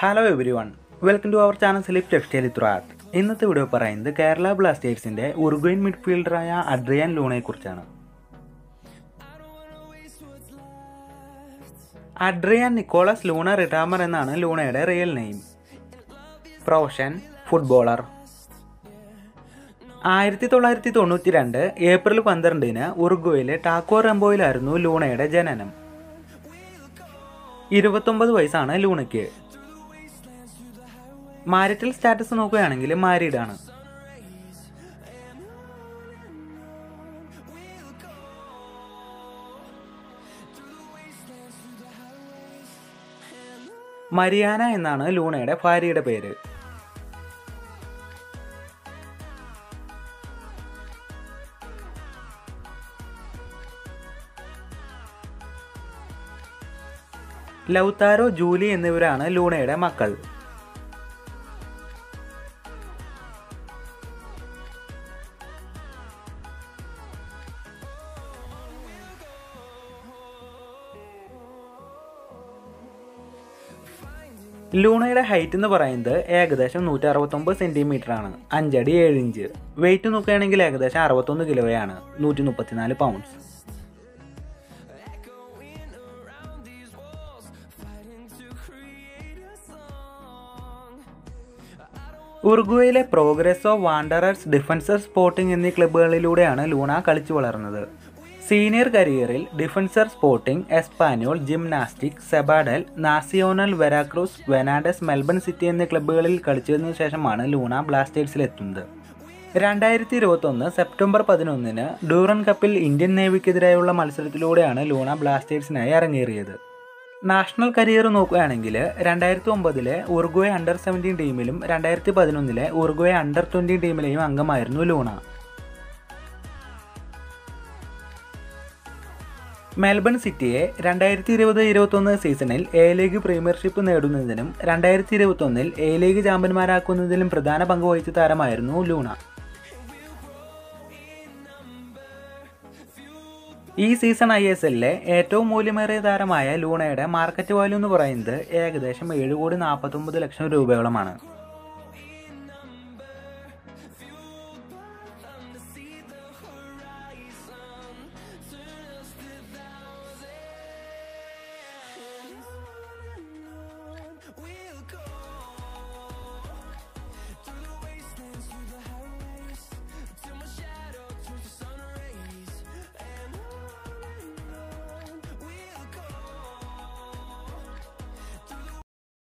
hello everyone welcome to our channel slip textile ത്രാത്ത് ഇന്നത്തെ video പറയുന്നത് കേരള ബ്ലാസ്റ്റേഴ്സിന്റെ ഉറുഗ്വൈൻ മിഡ്ഫീൽഡറായ അഡ്രിയാൻ ലൂണയെ കുറിച്ചാണ് അഡ്രിയാൻ നിക്കോളസ് ലൂണ റിട്ടാമർ എന്നാണ് ലൂണയുടെ റിയൽ നെയിം പ്രൊഫഷൻ ഫുട്ബോളർ ആയിരത്തി തൊള്ളായിരത്തി തൊണ്ണൂറ്റി രണ്ട് ഏപ്രിൽ പന്ത്രണ്ടിന് ഉറുഗ്വയിലെ ടാക്കോ റെംബോയിലായിരുന്നു ലൂണയുടെ ജനനം ഇരുപത്തൊമ്പത് വയസ്സാണ് ലൂണയ്ക്ക് മാരിറ്റൽ സ്റ്റാറ്റസ് നോക്കുകയാണെങ്കിൽ മാരീഡ് ആണ് മരിയാന എന്നാണ് ലൂണയുടെ ഭാര്യയുടെ പേര് ലൗതാരോ ജൂലി എന്നിവരാണ് ലൂണയുടെ മക്കൾ ലൂണയുടെ ഹൈറ്റ് എന്ന് പറയുന്നത് ഏകദേശം നൂറ്റി അറുപത്തൊമ്പത് സെൻറ്റിമീറ്റർ ആണ് അഞ്ചടി ഏഴ് ഇഞ്ച് വെയിറ്റ് നോക്കുകയാണെങ്കിൽ ഏകദേശം അറുപത്തൊന്ന് കിലോയാണ് നൂറ്റി മുപ്പത്തിനാല് പൗണ്ട്സ് ഉറുഗ്വേയിലെ പ്രോഗ്രസോ വാണ്ടറേഴ്സ് ഡിഫൻസർ സ്പോർട്ടിംഗ് എന്നീ ക്ലബ്ബുകളിലൂടെയാണ് ലൂണ കളിച്ചു വളർന്നത് സീനിയർ കരിയറിൽ Defensor Sporting Espanyol Gimnastic Sabadell Nacional Veracruz Venados Melbourne City എന്നീ ക്ലബ്ബുകളിൽ കളിച്ചതിനു ശേഷമാണ് ലൂണ ബ്ലാസ്റ്റേഴ്സിലെത്തുന്നത് രണ്ടായിരത്തി ഇരുപത്തൊന്ന് സെപ്റ്റംബർ പതിനൊന്നിന് ഡൂറൻ കപ്പിൽ ഇന്ത്യൻ നേവിക്കെതിരായുള്ള മത്സരത്തിലൂടെയാണ് ലൂണ ബ്ലാസ്റ്റേഴ്സിനായി അരങ്ങേറിയത് നാഷണൽ കരിയർ നോക്കുകയാണെങ്കിൽ രണ്ടായിരത്തി ഒമ്പതിലെ ഉറുഗ്വേ അണ്ടർ സെവൻറ്റീൻ ടീമിലും രണ്ടായിരത്തി പതിനൊന്നിലെ ഉറുഗ്വേ അണ്ടർ ട്വൻറ്റി ടീമിലെയും അംഗമായിരുന്നു ലൂണ മെൽബൺ സിറ്റിയെ രണ്ടായിരത്തി ഇരുപത് ഇരുപത്തൊന്ന് സീസണിൽ എ ലീഗ് പ്രീമിയർഷിപ്പ് നേടുന്നതിനും രണ്ടായിരത്തി ഇരുപത്തൊന്നിൽ എ ലീഗ് ചാമ്പ്യന്മാരാക്കുന്നതിലും പ്രധാന പങ്ക് വഹിച്ച താരമായിരുന്നു ലൂണ ഈ സീസൺ ഐ എസ് എല്ലിലെ ഏറ്റവും മൂല്യമേറിയ താരമായ ലൂണയുടെ മാർക്കറ്റ് വാല്യൂ എന്ന് പറയുന്നത് ഏകദേശം ഏഴ് കോടി നാൽപ്പത്തൊമ്പത് ലക്ഷം രൂപയോളമാണ്